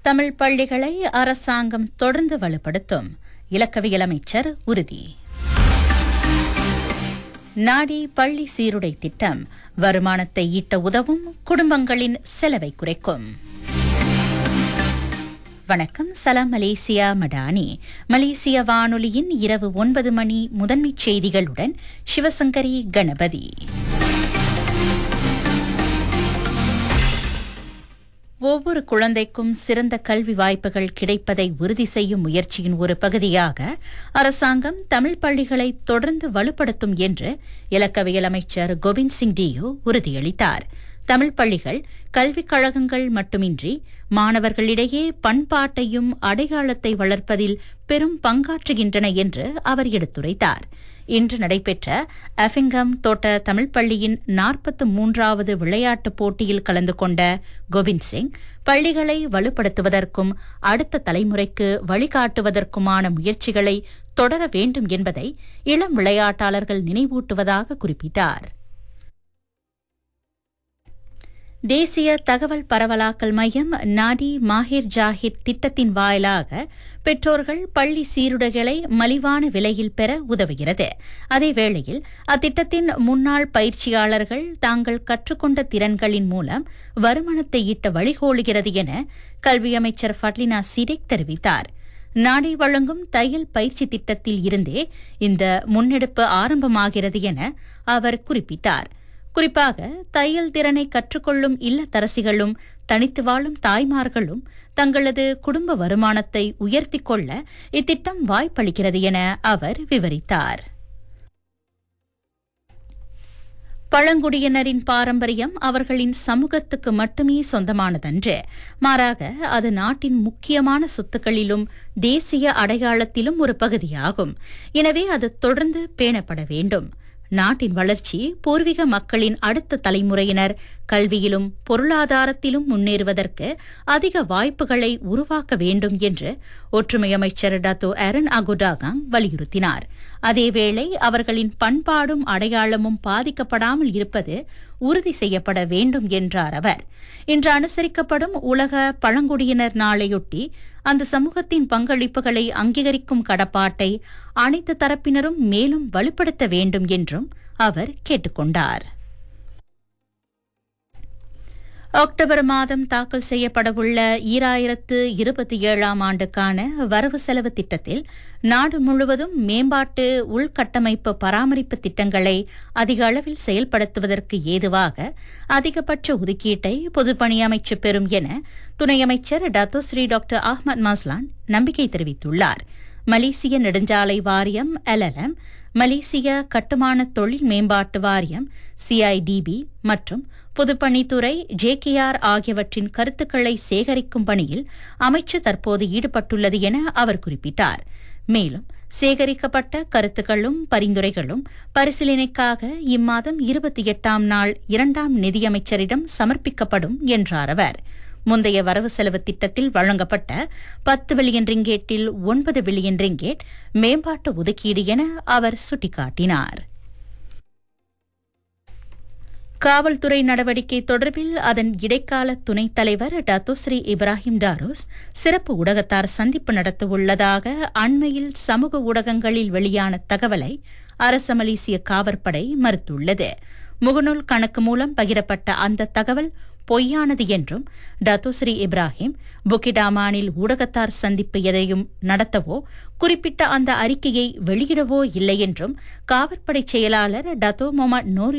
தமிழ் பள்ளிகளை அரசாங்கம் தொடர்ந்து வலுப்படுத்தும் இலக்கவியல் அமைச்சர் உறுதி நாடி பள்ளி சீருடை திட்டம் வருமானத்தை ஈட்ட உதவும் குடும்பங்களின் செலவை குறைக்கும் வணக்கம் சலாம் மலேசியா மடானி மலேசிய வானொலியின் இரவு ஒன்பது மணி முதன்மைச் செய்திகளுடன் சிவசங்கரி கணபதி ஒவ்வொரு குழந்தைக்கும் சிறந்த கல்வி வாய்ப்புகள் கிடைப்பதை உறுதி செய்யும் முயற்சியின் ஒரு பகுதியாக அரசாங்கம் தமிழ் பள்ளிகளை தொடர்ந்து வலுப்படுத்தும் என்று இலக்கவியல் அமைச்சர் கோவிந்த் சிங் டியோ உறுதியளித்தார் தமிழ் பள்ளிகள் கல்விக் கழகங்கள் மட்டுமின்றி மாணவர்களிடையே பண்பாட்டையும் அடையாளத்தை வளர்ப்பதில் பெரும் பங்காற்றுகின்றன என்று அவர் எடுத்துரைத்தார் இன்று நடைபெற்ற அஃபிங்கம் தோட்ட தமிழ் பள்ளியின் நாற்பத்து மூன்றாவது விளையாட்டுப் போட்டியில் கலந்து கொண்ட கோவிந்த் சிங் பள்ளிகளை வலுப்படுத்துவதற்கும் அடுத்த தலைமுறைக்கு வழிகாட்டுவதற்குமான முயற்சிகளை தொடர வேண்டும் என்பதை இளம் விளையாட்டாளர்கள் நினைவூட்டுவதாக குறிப்பிட்டார் தேசிய தகவல் பரவலாக்கல் மையம் நாடி மாஹிர் ஜாஹிர் திட்டத்தின் வாயிலாக பெற்றோர்கள் பள்ளி சீருடைகளை மலிவான விலையில் பெற உதவுகிறது அதேவேளையில் அத்திட்டத்தின் முன்னாள் பயிற்சியாளர்கள் தாங்கள் கற்றுக்கொண்ட திறன்களின் மூலம் வருமானத்தை ஈட்ட வழிகோலுகிறது என கல்வி அமைச்சர் ஃபட்லினா சிடெக் தெரிவித்தார் நாடி வழங்கும் தையல் பயிற்சி திட்டத்தில் இருந்தே இந்த முன்னெடுப்பு ஆரம்பமாகிறது என அவர் குறிப்பிட்டார் குறிப்பாக தையல் திறனை கற்றுக்கொள்ளும் இல்லத்தரசிகளும் தனித்து வாழும் தாய்மார்களும் தங்களது குடும்ப வருமானத்தை உயர்த்திக் கொள்ள இத்திட்டம் வாய்ப்பளிக்கிறது என அவர் விவரித்தார் பழங்குடியினரின் பாரம்பரியம் அவர்களின் சமூகத்துக்கு மட்டுமே சொந்தமானதன்று மாறாக அது நாட்டின் முக்கியமான சொத்துக்களிலும் தேசிய அடையாளத்திலும் ஒரு பகுதியாகும் எனவே அது தொடர்ந்து பேணப்பட வேண்டும் நாட்டின் வளர்ச்சி பூர்வீக மக்களின் அடுத்த தலைமுறையினர் கல்வியிலும் பொருளாதாரத்திலும் முன்னேறுவதற்கு அதிக வாய்ப்புகளை உருவாக்க வேண்டும் என்று ஒற்றுமை அமைச்சர் டாத்தோ அருண் அகுடாகாங் வலியுறுத்தினார் அதேவேளை அவர்களின் பண்பாடும் அடையாளமும் பாதிக்கப்படாமல் இருப்பது உறுதி செய்யப்பட வேண்டும் என்றார் அவர் இன்று அனுசரிக்கப்படும் உலக பழங்குடியினர் நாளையொட்டி அந்த சமூகத்தின் பங்களிப்புகளை அங்கீகரிக்கும் கடப்பாட்டை அனைத்து தரப்பினரும் மேலும் வலுப்படுத்த வேண்டும் என்றும் அவர் கேட்டுக்கொண்டார் அக்டோபர் மாதம் தாக்கல் செய்யப்படவுள்ள ஈராயிரத்து இருபத்தி ஏழாம் ஆண்டுக்கான வரவு செலவு திட்டத்தில் நாடு முழுவதும் மேம்பாட்டு உள்கட்டமைப்பு பராமரிப்பு திட்டங்களை அதிக அளவில் செயல்படுத்துவதற்கு ஏதுவாக அதிகபட்ச ஒதுக்கீட்டை பொதுப்பணி அமைச்சு பெறும் என துணை அமைச்சர் டத்தோஸ்ரீ டாக்டர் அஹ்மத் மாஸ்லான் நம்பிக்கை தெரிவித்துள்ளார் மலேசிய நெடுஞ்சாலை வாரியம் எல்எல்எம் மலேசிய கட்டுமான தொழில் மேம்பாட்டு வாரியம் சிஐடிபி மற்றும் பொதுப்பணித்துறை ஜேகேஆர் ஆகியவற்றின் கருத்துக்களை சேகரிக்கும் பணியில் அமைச்சு தற்போது ஈடுபட்டுள்ளது என அவர் குறிப்பிட்டார் மேலும் சேகரிக்கப்பட்ட கருத்துக்களும் பரிந்துரைகளும் பரிசீலனைக்காக இம்மாதம் இருபத்தி எட்டாம் நாள் இரண்டாம் நிதியமைச்சரிடம் சமர்ப்பிக்கப்படும் என்றார் அவர் முந்தைய வரவு செலவு திட்டத்தில் வழங்கப்பட்ட பத்து பில்லியன் ரிங்கேட்டில் ஒன்பது பில்லியன் ரிங்கேட் மேம்பாட்டு ஒதுக்கீடு என அவர் சுட்டிக்காட்டினார் காவல்துறை நடவடிக்கை தொடர்பில் அதன் இடைக்கால துணைத் தலைவர் டத்தோஸ்ரீ இப்ராஹிம் டாரோஸ் சிறப்பு ஊடகத்தார் சந்திப்பு நடத்தவுள்ளதாக அண்மையில் சமூக ஊடகங்களில் வெளியான தகவலை அரச மலேசிய காவற்படை மறுத்துள்ளது முகநூல் கணக்கு மூலம் பகிரப்பட்ட அந்த தகவல் பொய்யானது என்றும் டத்தோஸ்ரீ இப்ராஹிம் புக்கிடாமானில் ஊடகத்தார் சந்திப்பு எதையும் நடத்தவோ குறிப்பிட்ட அந்த அறிக்கையை வெளியிடவோ இல்லை என்றும் காவற்படை செயலாளர் டத்தோ மொமட் நோரி